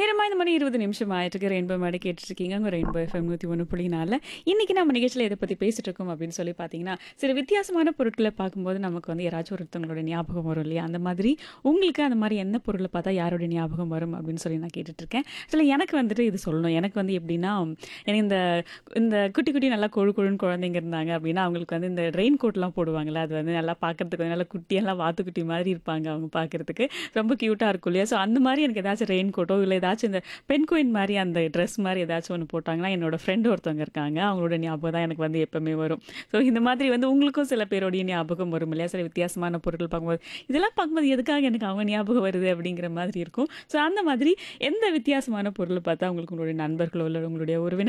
நேரமா இந்த மணி இருபது நிமிஷம் ஆயிட்டு ரெயின்போ மாடி கேட்டுட்டு இருக்கீங்க உங்க ரெயின்போ எஃப்எம் நூற்றி ஒன்று புள்ளி நாலில் இன்னைக்கு நம்ம நிகழ்ச்சியில் எதை பற்றி பேசிட்டு இருக்கோம் அப்படின்னு சொல்லி பார்த்தீங்கன்னா சில வித்தியாசமான பொருட்களை பார்க்கும்போது நமக்கு வந்து யாராச்சும் ஒருத்தவங்களோட ஞாபகம் வரும் இல்லையா அந்த மாதிரி உங்களுக்கு அந்த மாதிரி என்ன பொருளை பார்த்தா யாரோட ஞாபகம் வரும் அப்படின்னு சொல்லி நான் கேட்டுட்டு இருக்கேன் சில எனக்கு வந்துட்டு இது சொல்லணும் எனக்கு வந்து எப்படின்னா எனக்கு இந்த இந்த குட்டி குட்டி நல்லா கொழு கொழுன்னு குழந்தைங்க இருந்தாங்க அப்படின்னா அவங்களுக்கு வந்து இந்த ரெயின் கோட்லாம் போடுவாங்கல்ல அது வந்து நல்லா பார்க்கறதுக்கு வந்து நல்லா குட்டியெல்லாம் வாத்துக்குட்டி மாதிரி இருப்பாங்க அவங்க பார்க்கறதுக்கு ரொம்ப க்யூட்டாக இருக்கும் இல்லையா ஸோ அந்த மாதிரி எனக்கு ஏதாச்சும் ரெயின் கோட்டோ இல்லை ஏதாச்சும் இந்த பெண் குயின் மாதிரி அந்த ட்ரெஸ் மாதிரி ஏதாச்சும் ஒன்று போட்டாங்கன்னா என்னோட ஃப்ரெண்டு ஒருத்தவங்க இருக்காங்க அவங்களோட ஞாபகம் தான் எனக்கு வந்து எப்பவுமே வரும் ஸோ இந்த மாதிரி வந்து உங்களுக்கும் சில பேரோடைய ஞாபகம் வரும் இல்லையா சில வித்தியாசமான பொருட்கள் பார்க்கும்போது இதெல்லாம் பார்க்கும்போது எதுக்காக எனக்கு அவங்க ஞாபகம் வருது அப்படிங்கிற மாதிரி இருக்கும் ஸோ அந்த மாதிரி எந்த வித்தியாசமான பொருளை பார்த்தா உங்களுக்கு உங்களுடைய நண்பர்களோ இல்லை உங்களுடைய உறவினர்